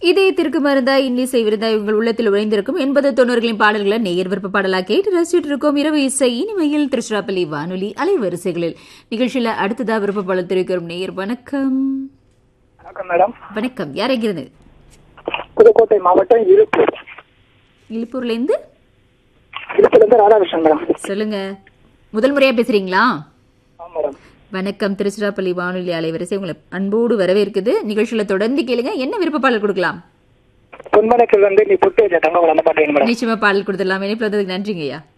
இதயத்திற்கு மருந்தா இன்னிசை விருந்தா உங்கள் உள்ளத்தில் உழைந்திருக்கும் எண்பது தொண்ணூறுகளின் பாடல்களை நேயர் விருப்ப பாடலா கேட்டு ரசிச்சுட்டு இருக்கோம் இரவு இசை இனிமையில் திருச்சிராப்பள்ளி வானொலி அலைவரிசைகளில் நிகழ்ச்சியில அடுத்ததா விருப்ப பாடல் தெரிவிக்கிறோம் நேயர் வணக்கம் வணக்கம் மேடம் வணக்கம் யாரைக்கிறது புதுக்கோட்டை மாவட்டம் இருப்பூர் இழுப்பூர்ல இருந்து இருப்பூர்லேருந்து ராதாகிருஷ்ணன் மேடம் சொல்லுங்க முதல் முறையா பேசுறீங்களா ஆமாம் மேடம் வணக்கம் திருச்சிராப்பள்ளி வானொலி அலைவரிசை உங்களை அன்போடு வரவேற்குது நிகழ்ச்சியில தொடர்ந்து கேளுங்க என்ன விருப்ப பாடல் கொடுக்கலாம் பொன்மனைக்கு வந்து நீ புட்டு வச்ச தங்க அந்த பாட்டு வேணும் மேடம் நிச்சயமா பாடல் கொடுத்துடலாம் இணைப்பு வந்ததுக்கு நன்றிங்க ஐயா